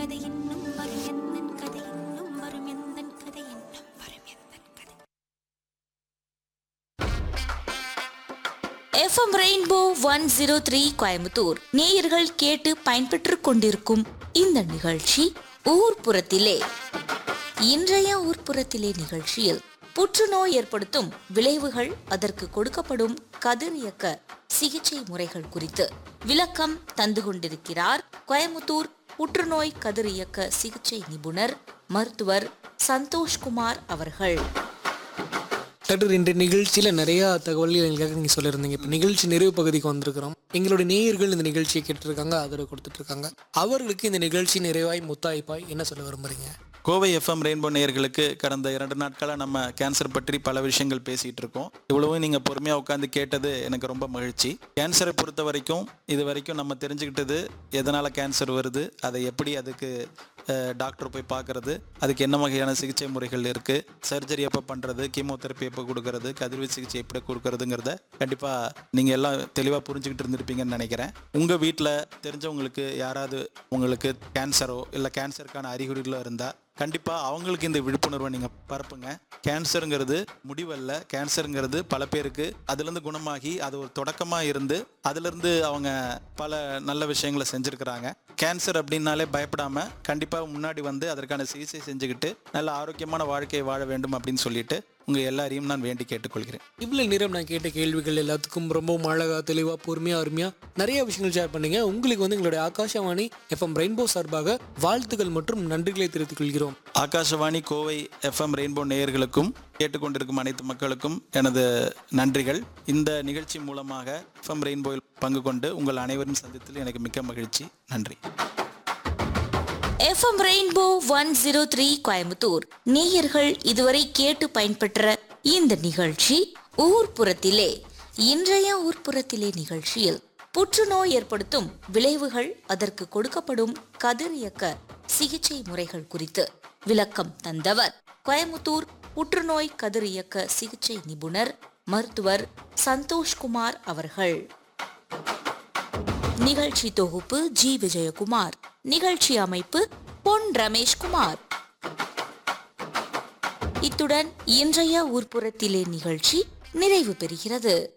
கதை இன்னும் வரும் எந்தன் கதை இன்னும் வரும் எந்தன் கதை இன்னும் வரும் எந்தன் கதை FM Rainbow one zero three Coimbatore நேயர்கள் கேட்டு பயன்பெற்றுக் கொண்டிருக்கும் இந்த நிகழ்ச்சி ஊர்ப்புறத்திலே இன்றைய ஊர்ப்புறத்திலே நிகழ்ச்சியில் புற்றுநோய் ஏற்படுத்தும் விளைவுகள் அதற்கு கொடுக்கப்படும் கதிரியக்க சிகிச்சை முறைகள் குறித்து விளக்கம் தந்து கொண்டிருக்கிறார் கோயமுத்தூர் புற்றுநோய் கதிரியக்க சிகிச்சை நிபுணர் மருத்துவர் சந்தோஷ்குமார் அவர்கள் டாக்டர் இன்றைய நிகழ்ச்சியில் நிறையா தகவல்கள் எங்களுக்காக நீங்கள் சொல்லியிருந்தீங்க இப்போ நிகழ்ச்சி நிறைவு பகுதிக்கு வந்திருக்கிறோம் எங்களுடைய நேயர்கள் இந்த நிகழ்ச்சியை கேட்டிருக்காங்க ஆதரவு கொடுத்துட்டு இருக்காங்க அவர்களுக்கு இந்த நிகழ்ச்சி நிறைவாய் முத்தாய்ப்பாய் என்ன சொல்ல விரும்புறீங்க கோவை எஃப்எம் ரெயின்போ நேயர்களுக்கு கடந்த இரண்டு நாட்களாக நம்ம கேன்சர் பற்றி பல விஷயங்கள் பேசிகிட்டு இருக்கோம் இவ்வளவும் நீங்கள் பொறுமையாக உட்காந்து கேட்டது எனக்கு ரொம்ப மகிழ்ச்சி கேன்சரை பொறுத்த வரைக்கும் இது வரைக்கும் நம்ம தெரிஞ்சுக்கிட்டது எதனால் கேன்சர் வருது அதை எப்படி அதுக்கு அஹ், டாக்டர் போய் பார்க்கறது அதுக்கு என்ன வகையான சிகிச்சை முறைகள் இருக்குது சர்ஜரி எப்போ பண்ணுறது கீமோதெரப்பி எப்போ கொடுக்கறது கதிர்வீச்சு சிகிச்சை எப்படி கொடுக்கறதுங்கிறத கண்டிப்பாக நீங்கள் எல்லாம் தெளிவாக புரிஞ்சுக்கிட்டு இருந்திருப்பீங்கன்னு நினைக்கிறேன் உங்கள் வீட்டில் தெரிஞ்சவங்களுக்கு யாராவது உங்களுக்கு கேன்சரோ இல்லை கேன்சருக்கான அறிகுறிகளோ இருந்தால் கண்டிப்பாக அவங்களுக்கு இந்த விழிப்புணர்வை நீங்கள் பரப்புங்க கேன்சருங்கிறது முடிவல்ல கேன்சருங்கிறது பல பேருக்கு அதுலேருந்து குணமாகி அது ஒரு தொடக்கமாக இருந்து அதுலேருந்து அவங்க பல நல்ல விஷயங்களை செஞ்சுருக்கிறாங்க கேன்சர் அப்படின்னாலே பயப்படாமல் கண்டிப்பாக முன்னாடி வந்து அதற்கான சிகிச்சை செஞ்சுக்கிட்டு நல்ல ஆரோக்கியமான வாழ்க்கையை வாழ வேண்டும் அப்படின்னு சொல்லிட்டு உங்கள் எல்லாரையும் நான் வேண்டி கேட்டுக்கொள்கிறேன் இவ்வளோ நேரம் நான் கேட்ட கேள்விகள் எல்லாத்துக்கும் ரொம்ப அழகா தெளிவாக பொறுமையாக அருமையாக நிறைய விஷயங்கள் ஷேர் பண்ணீங்க உங்களுக்கு வந்து எங்களுடைய ஆகாஷவாணி எஃப்எம் ரெயின்போ சார்பாக வாழ்த்துக்கள் மற்றும் நன்றிகளை தெரிவித்துக் கொள்கிறோம் ஆகாஷவாணி கோவை எஃப்எம் ரெயின்போ நேயர்களுக்கும் கேட்டுக்கொண்டிருக்கும் அனைத்து மக்களுக்கும் எனது நன்றிகள் இந்த நிகழ்ச்சி மூலமாக எஃப்எம் ரெயின்போவில் பங்கு கொண்டு உங்கள் அனைவரும் சந்தித்தில் எனக்கு மிக்க மகிழ்ச்சி நன்றி FM Rainbow one zero three Coimbatore நேயர்கள் இதுவரை கேட்டு பயன்பெற்ற இந்த நிகழ்ச்சி ஊர்ப்புறத்திலே இன்றைய ஊர்ப்புறத்திலே நிகழ்ச்சியில் புற்றுநோய் ஏற்படுத்தும் விளைவுகள் அதற்கு கொடுக்கப்படும் கதிரியக்க சிகிச்சை முறைகள் குறித்து விளக்கம் தந்தவர் கோயமுத்தூர் புற்றுநோய் கதிரியக்க சிகிச்சை நிபுணர் மருத்துவர் சந்தோஷ்குமார் அவர்கள் நிகழ்ச்சி தொகுப்பு ஜி விஜயகுமார் நிகழ்ச்சி அமைப்பு பொன் ரமேஷ்குமார் இத்துடன் இன்றைய ஊர்ப்புறத்திலே நிகழ்ச்சி நிறைவு பெறுகிறது